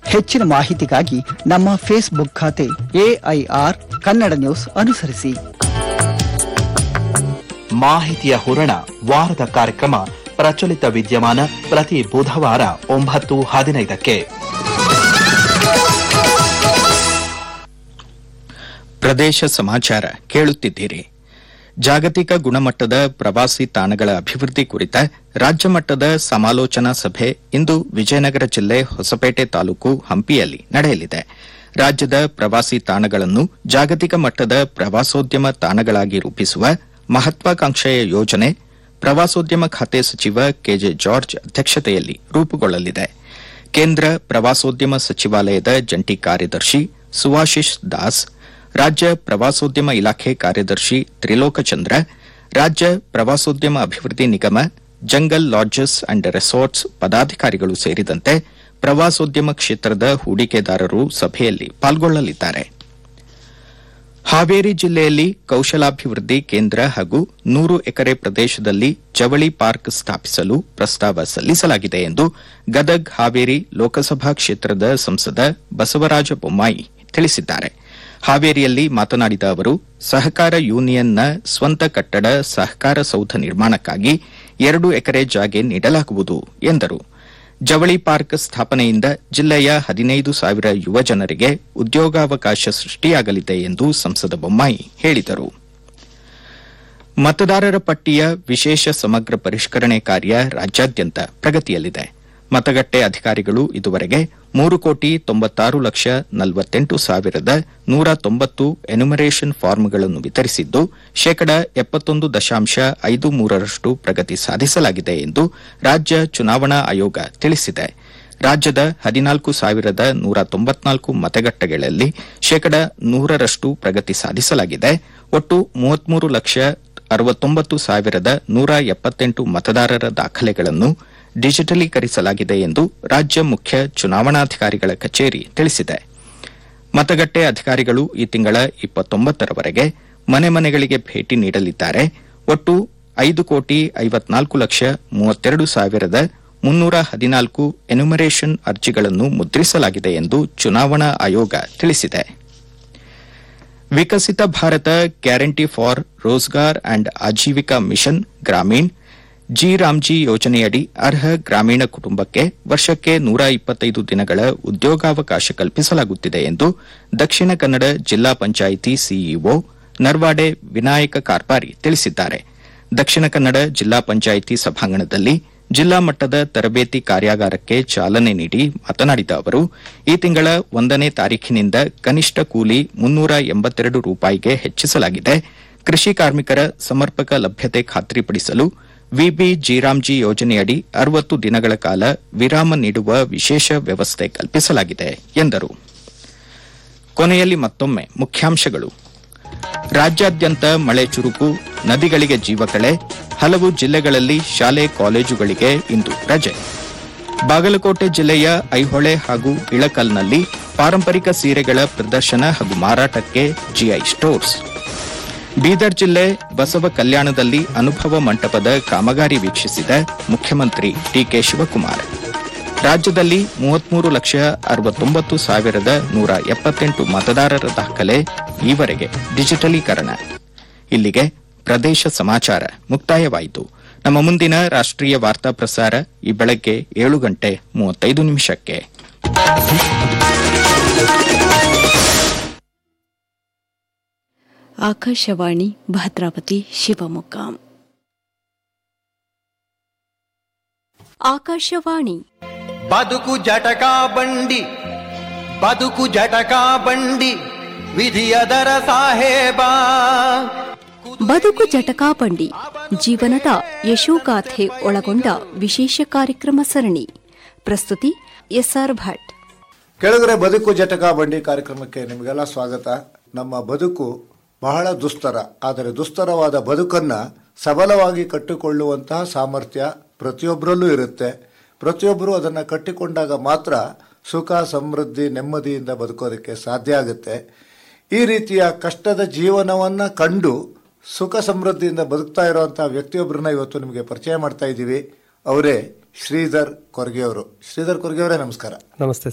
ಹೆಚ್ಚಿನ ಮಾಹಿತಿಗಾಗಿ ನಮ್ಮ ಫೇಸ್ಬುಕ್ ಖಾತೆ ಎಐಆರ್ ಕನ್ನಡ ನ್ಯೂಸ್ ಅನುಸರಿಸಿ ಮಾಹಿತಿಯ ಹೂರಣ ವಾರದ ಕಾರ್ಯಕ್ರಮ ಪ್ರಚಲಿತ ವಿದ್ಯಮಾನ ಪ್ರತಿ ಬುಧವಾರ ಒಂಬತ್ತು ಹದಿನೈದಕ್ಕೆ ಪ್ರದೇಶ ಸಮಾಚಾರ ಕೇಳುತ್ತಿದ್ದೀರಿ ಜಾಗತಿಕ ಗುಣಮಟ್ಟದ ಪ್ರವಾಸಿ ತಾಣಗಳ ಅಭಿವೃದ್ಧಿ ಕುರಿತ ರಾಜ್ಯ ಮಟ್ಟದ ಸಮಾಲೋಚನಾ ಸಭೆ ಇಂದು ವಿಜಯನಗರ ಜಿಲ್ಲೆ ಹೊಸಪೇಟೆ ತಾಲೂಕು ಹಂಪಿಯಲ್ಲಿ ನಡೆಯಲಿದೆ ರಾಜ್ಯದ ಪ್ರವಾಸಿ ತಾಣಗಳನ್ನು ಜಾಗತಿಕ ಮಟ್ಟದ ಪ್ರವಾಸೋದ್ಯಮ ತಾಣಗಳಾಗಿ ರೂಪಿಸುವ ಮಹತ್ವಾಕಾಂಕ್ಷೆಯ ಯೋಜನೆ ಪ್ರವಾಸೋದ್ಯಮ ಖಾತೆ ಸಚಿವ ಕೆಜೆ ಜಾರ್ಜ್ ಅಧ್ಯಕ್ಷತೆಯಲ್ಲಿ ರೂಪುಗೊಳ್ಳಲಿದೆ ಕೇಂದ್ರ ಪ್ರವಾಸೋದ್ಯಮ ಸಚಿವಾಲಯದ ಜಂಟಿ ಕಾರ್ಯದರ್ಶಿ ಸುವಾಶಿಶ್ ದಾಸ್ ರಾಜ್ಯ ಪ್ರವಾಸೋದ್ಯಮ ಇಲಾಖೆ ಕಾರ್ಯದರ್ಶಿ ತ್ರಿಲೋಕಚಂದ್ರ ರಾಜ್ಯ ಪ್ರವಾಸೋದ್ಯಮ ಅಭಿವೃದ್ಧಿ ನಿಗಮ ಜಂಗಲ್ ಲಾಡ್ಜಸ್ ಅಂಡ್ ರೆಸಾರ್ಟ್ಸ್ ಪದಾಧಿಕಾರಿಗಳು ಸೇರಿದಂತೆ ಪ್ರವಾಸೋದ್ಯಮ ಕ್ಷೇತ್ರದ ಹೂಡಿಕೆದಾರರು ಸಭೆಯಲ್ಲಿ ಪಾಲ್ಗೊಳ್ಳಲಿದ್ದಾರೆ ಹಾವೇರಿ ಜಿಲ್ಲೆಯಲ್ಲಿ ಕೌಶಲಾಭಿವೃದ್ಧಿ ಕೇಂದ್ರ ಹಾಗೂ ನೂರು ಎಕರೆ ಪ್ರದೇಶದಲ್ಲಿ ಜವಳಿ ಪಾರ್ಕ್ ಸ್ಥಾಪಿಸಲು ಪ್ರಸ್ತಾವ ಸಲ್ಲಿಸಲಾಗಿದೆ ಎಂದು ಗದಗ್ ಹಾವೇರಿ ಲೋಕಸಭಾ ಕ್ಷೇತ್ರದ ಸಂಸದ ಬಸವರಾಜ ಬೊಮ್ಮಾಯಿ ತಿಳಿಸಿದ್ದಾರೆ ಹಾವೇರಿಯಲ್ಲಿ ಮಾತನಾಡಿದ ಅವರು ಸಹಕಾರ ಯೂನಿಯನ್ನ ಸ್ವಂತ ಕಟ್ಟಡ ಸಹಕಾರ ಸೌಧ ನಿರ್ಮಾಣಕ್ಕಾಗಿ ಎರಡು ಎಕರೆ ಜಾಗೆ ನೀಡಲಾಗುವುದು ಎಂದರು ಜವಳಿ ಪಾರ್ಕ್ ಸ್ಥಾಪನೆಯಿಂದ ಜಿಲ್ಲೆಯ ಹದಿನೈದು ಸಾವಿರ ಯುವ ಜನರಿಗೆ ಉದ್ಯೋಗಾವಕಾಶ ಸೃಷ್ಟಿಯಾಗಲಿದೆ ಎಂದು ಸಂಸದ ಬೊಮ್ಮಾಯಿ ಹೇಳಿದರು ಮತದಾರರ ಪಟ್ಟಿಯ ವಿಶೇಷ ಸಮಗ್ರ ಪರಿಷ್ಕರಣೆ ಕಾರ್ಯ ರಾಜ್ಯಾದ್ಯಂತ ಪ್ರಗತಿಯಲ್ಲಿದೆ ಮತಗಟ್ಟೆ ಅಧಿಕಾರಿಗಳು ಇದುವರೆಗೆ ಮೂರು ಕೋಟಿ ತೊಂಬತ್ತಾರು ಲಕ್ಷ ನಲವತ್ತೆಂಟು ಸಾವಿರದ ನೂರ ತೊಂಬತ್ತು ಎನ್ಯುಮರೇಷನ್ ಫಾರ್ಮ್ಗಳನ್ನು ವಿತರಿಸಿದ್ದು ಶೇಕಡ ಎಪ್ಪತ್ತೊಂದು ದಶಾಂಶ ಐದು ಮೂರರಷ್ಟು ಪ್ರಗತಿ ಸಾಧಿಸಲಾಗಿದೆ ಎಂದು ರಾಜ್ಯ ಚುನಾವಣಾ ಆಯೋಗ ತಿಳಿಸಿದೆ ರಾಜ್ಯದ ಹದಿನಾಲ್ಕು ಸಾವಿರದ ನೂರ ತೊಂಬತ್ನಾಲ್ಕು ಮತಗಟ್ಟೆಗಳಲ್ಲಿ ಶೇಕಡ ನೂರರಷ್ಟು ಪ್ರಗತಿ ಸಾಧಿಸಲಾಗಿದೆ ಒಟ್ಟು ಮೂವತ್ಮೂರು ಲಕ್ಷ ಅರವತ್ತೊಂಬತ್ತು ಸಾವಿರದ ನೂರ ಎಪ್ಪತ್ತೆಂಟು ಮತದಾರರ ದಾಖಲೆಗಳನ್ನು ಡಿಜಿಟಲೀಕರಿಸಲಾಗಿದೆ ಎಂದು ರಾಜ್ಯ ಮುಖ್ಯ ಚುನಾವಣಾಧಿಕಾರಿಗಳ ಕಚೇರಿ ತಿಳಿಸಿದೆ ಮತಗಟ್ಟೆ ಅಧಿಕಾರಿಗಳು ಈ ತಿಂಗಳ ಇಪ್ಪತ್ತೊಂಬತ್ತರವರೆಗೆ ಮನೆ ಮನೆಗಳಿಗೆ ಭೇಟಿ ನೀಡಲಿದ್ದಾರೆ ಒಟ್ಟು ಐದು ಕೋಟಿ ಐವತ್ನಾಲ್ಕು ಲಕ್ಷ ಮೂವತ್ತೆರಡು ಸಾವಿರದ ಮುನ್ನೂರ ಹದಿನಾಲ್ಕು ಎನ್ಯುಮರೇಷನ್ ಅರ್ಜಿಗಳನ್ನು ಮುದ್ರಿಸಲಾಗಿದೆ ಎಂದು ಚುನಾವಣಾ ಆಯೋಗ ತಿಳಿಸಿದೆ Viksit Bharat guarantee for Rozgar and Ajeevika mission Gramin G Ramji ಯೋಜನೆಯಡಿ ಅರ್ಹ ಗ್ರಾಮೀಣ ಕುಟುಂಬಕ್ಕೆ ವರ್ಷಕ್ಕೆ ನೂರ ಇಪ್ಪತ್ತೈದು ದಿನಗಳ ಉದ್ಯೋಗಾವಕಾಶ ಕಲ್ಪಿಸಲಾಗುತ್ತಿದೆ ಎಂದು ದಕ್ಷಿಣ ಕನ್ನಡ ಜಿಲ್ಲಾ ಪಂಚಾಯಿತಿ ಸಿಇಒ ನರ್ವಾಡೆ ವಿನಾಯಕ ಕಾರ್ಪಾರಿ ತಿಳಿಸಿದ್ದಾರೆ ದಕ್ಷಿಣ ಕನ್ನಡ ಜಿಲ್ಲಾ ಪಂಚಾಯಿತಿ ಸಭಾಂಗಣದಲ್ಲಿ ಜಿಲ್ಲಾ ಮಟ್ಟದ ತರಬೇತಿ ಕಾರ್ಯಾಗಾರಕ್ಕೆ ಚಾಲನೆ ನೀಡಿ ಮಾತನಾಡಿದ ಅವರು ಈ ತಿಂಗಳ ಒಂದನೇ ತಾರೀಖಿನಿಂದ ಕನಿಷ್ಠ ಕೂಲಿ ಮುನ್ನೂರ ಎಂಬತ್ತೆರಡು ರೂಪಾಯಿಗೆ ಹೆಚ್ಚಿಸಲಾಗಿದೆ ಕೃಷಿ ಕಾರ್ಮಿಕರ ಸಮರ್ಪಕ ಲಭ್ಯತೆ ಖಾತ್ರಿಪಡಿಸಲು ವಿಬಿ ಜಿರಾಮ್ಜಿ ಯೋಜನೆಯಡಿ ಅರವತ್ತು ದಿನಗಳ ಕಾಲ ವಿರಾಮ ನೀಡುವ ವಿಶೇಷ ವ್ಯವಸ್ಥೆ ಕಲ್ಪಿಸಲಾಗಿದೆ ಎಂದರು ಕೊನೆಯಲ್ಲಿ ಮತ್ತೊಮ್ಮೆ ಮುಖ್ಯಾಂಶಗಳು ರಾಜ್ಯಾದ್ಯಂತ ಮಳೆ ಚುರುಕು ನದಿಗಳಿಗೆ ಜೀವಕಳೆ ಹಲವು ಜಿಲ್ಲೆಗಳಲ್ಲಿ ಶಾಲೆ ಕಾಲೇಜುಗಳಿಗೆ ಇಂದು ರಜೆ ಬಾಗಲಕೋಟೆ ಜಿಲ್ಲೆಯ ಐಹೊಳೆ ಹಾಗೂ ಇಳಕಲ್ನಲ್ಲಿ ಪಾರಂಪರಿಕ ಸೀರೆಗಳ ಪ್ರದರ್ಶನ ಹಾಗೂ ಮಾರಾಟಕ್ಕೆ ಜಿಐ ಸ್ಟೋರ್ಸ್ ಬೀದರ್ ಜಿಲ್ಲೆ ಬಸವ ಕಲ್ಯಾಣದಲ್ಲಿ ಅನುಭವ ಮಂಟಪದ ಕಾಮಗಾರಿ ವೀಕ್ಷಿಸಿದ ಮುಖ್ಯಮಂತ್ರಿ ಡಿಕೆ ಶಿವಕುಮಾರ್ ರಾಜ್ಯದಲ್ಲಿ ಮೂವತ್ಮೂರು ಲಕ್ಷ ಅರವತ್ತೊಂಬತ್ತು ಸಾವಿರದ ನೂರ ಎಪ್ಪತ್ತೆಂಟು ಮತದಾರರ ದಾಖಲೆ ಈವರೆಗೆ ಡಿಜಿಟಲೀಕರಣ ಇಲ್ಲಿಗೆ ಪ್ರದೇಶ ಸಮಾಚಾರ ಮುಕ್ತಾಯವಾಯಿತು ನಮ್ಮ ಮುಂದಿನ ರಾಷ್ಟ್ರೀಯ ವಾರ್ತಾ ಪ್ರಸಾರ ಈ ಬೆಳಗ್ಗೆ ಏಳು ಗಂಟೆ ಮೂವತ್ತೈದು ನಿಮಿಷಕ್ಕೆ ಆಕಾಶವಾಣಿ ಭದ್ರಾವತಿ ಶಿವಮೊಗ್ಗ ಆಕಾಶವಾಣಿ ಬದುಕು ಜಟಕಾ ಬಂಡಿ ಬದುಕು ಜಟಕಾ ಬಂಡಿ ವಿಧಿಯದರ ಸಾಹೇಬ ಬದುಕು ಜಟಕಾಪಂಡಿ ಜೀವನದ ಯಶೋಗಾಥೆ ಒಳಗೊಂಡ ವಿಶೇಷ ಕಾರ್ಯಕ್ರಮ ಸರಣಿ ಪ್ರಸ್ತುತಿ ಎಸ್ಆರ್ ಭಟ್ ಕೆಳಗರೆ ಬದುಕು ಜಟಕ ಬಂಡಿ ಕಾರ್ಯಕ್ರಮಕ್ಕೆ ನಿಮಗೆಲ್ಲ ಸ್ವಾಗತ ನಮ್ಮ ಬದುಕು ಬಹಳ ದುಸ್ತರ ಆದರೆ ದುಸ್ತರವಾದ ಬದುಕನ್ನ ಸಬಲವಾಗಿ ಕಟ್ಟಿಕೊಳ್ಳುವಂತಹ ಸಾಮರ್ಥ್ಯ ಪ್ರತಿಯೊಬ್ಬರಲ್ಲೂ ಇರುತ್ತೆ ಪ್ರತಿಯೊಬ್ಬರು ಅದನ್ನು ಕಟ್ಟಿಕೊಂಡಾಗ ಮಾತ್ರ ಸುಖ ಸಮೃದ್ಧಿ ನೆಮ್ಮದಿಯಿಂದ ಬದುಕೋದಕ್ಕೆ ಸಾಧ್ಯ ಆಗುತ್ತೆ ಈ ರೀತಿಯ ಕಷ್ಟದ ಜೀವನವನ್ನು ಕಂಡು ಸುಖ ಸಮೃದ್ಧಿಯಿಂದ ಬದುಕ್ತಾ ಇರುವಂತಹ ವ್ಯಕ್ತಿಯೊಬ್ಬರನ್ನ ಇವತ್ತು ನಿಮಗೆ ಪರಿಚಯ ಮಾಡ್ತಾ ಇದ್ದೀವಿ ಅವರೇ ಶ್ರೀಧರ್ ಕೊರ್ಗೆ ಅವರು ಶ್ರೀಧರ್ ಕೊರ್ಗೆ ಅವರೇ ನಮಸ್ಕಾರ ನಮಸ್ತೆ